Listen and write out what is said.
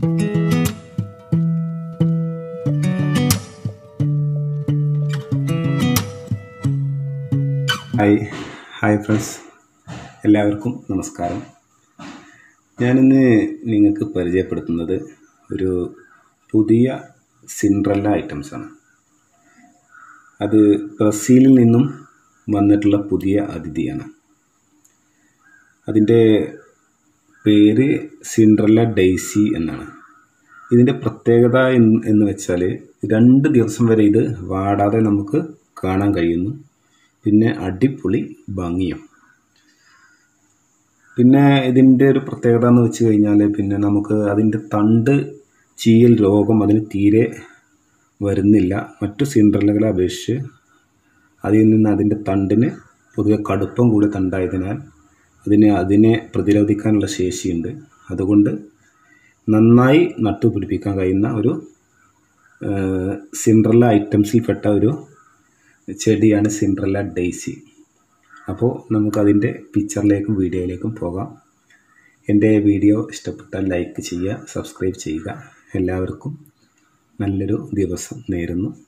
hi hi friends എല്ലാവർക്കും നമസ്കാരം ഞാനിന്ന് നിങ്ങൾക്ക് പരിചയപ്പെടുത്തുന്നത് ഒരു പുതിയ സിൻഡ്രല്ല ഐറ്റംസാണ് അത് ബ്രസീലിൽ നിന്നും വന്നിട്ടുള്ള പുതിയ അതിഥിയാണ് അതിൻ്റെ പേര് സിൻഡ്രല്ല ഡെയ്സി എന്നാണ് ഇതിൻ്റെ പ്രത്യേകത എന്ന് എന്ന് വെച്ചാൽ രണ്ട് ദിവസം വരെ ഇത് വാടാതെ നമുക്ക് കാണാൻ കഴിയുന്നു പിന്നെ അടിപൊളി ഭംഗിയും പിന്നെ ഇതിൻ്റെ ഒരു പ്രത്യേകത എന്ന് വെച്ച് കഴിഞ്ഞാൽ പിന്നെ നമുക്ക് അതിൻ്റെ തണ്ട് ചീയൽ രോഗം അതിന് തീരെ വരുന്നില്ല മറ്റു സിൻഡ്രലകളെ അപേക്ഷിച്ച് അതിൽ നിന്ന് അതിൻ്റെ തണ്ടിന് പൊതുവെ കടുപ്പം കൂടിയ തണ്ടായതിനാൽ അതിന് അതിനെ പ്രതിരോധിക്കാനുള്ള ശേഷിയുണ്ട് അതുകൊണ്ട് നന്നായി നട്ടുപിടിപ്പിക്കാൻ കഴിയുന്ന ഒരു സിൻഡ്രല്ല ഐറ്റംസിൽപ്പെട്ട ഒരു ചെടിയാണ് സിൻഡ്രല്ല ഡെയ്സി അപ്പോൾ നമുക്കതിൻ്റെ പിക്ചറിലേക്കും വീഡിയോയിലേക്കും പോകാം എൻ്റെ വീഡിയോ ഇഷ്ടപ്പെട്ടാൽ ലൈക്ക് ചെയ്യുക സബ്സ്ക്രൈബ് ചെയ്യുക എല്ലാവർക്കും നല്ലൊരു ദിവസം നേരുന്നു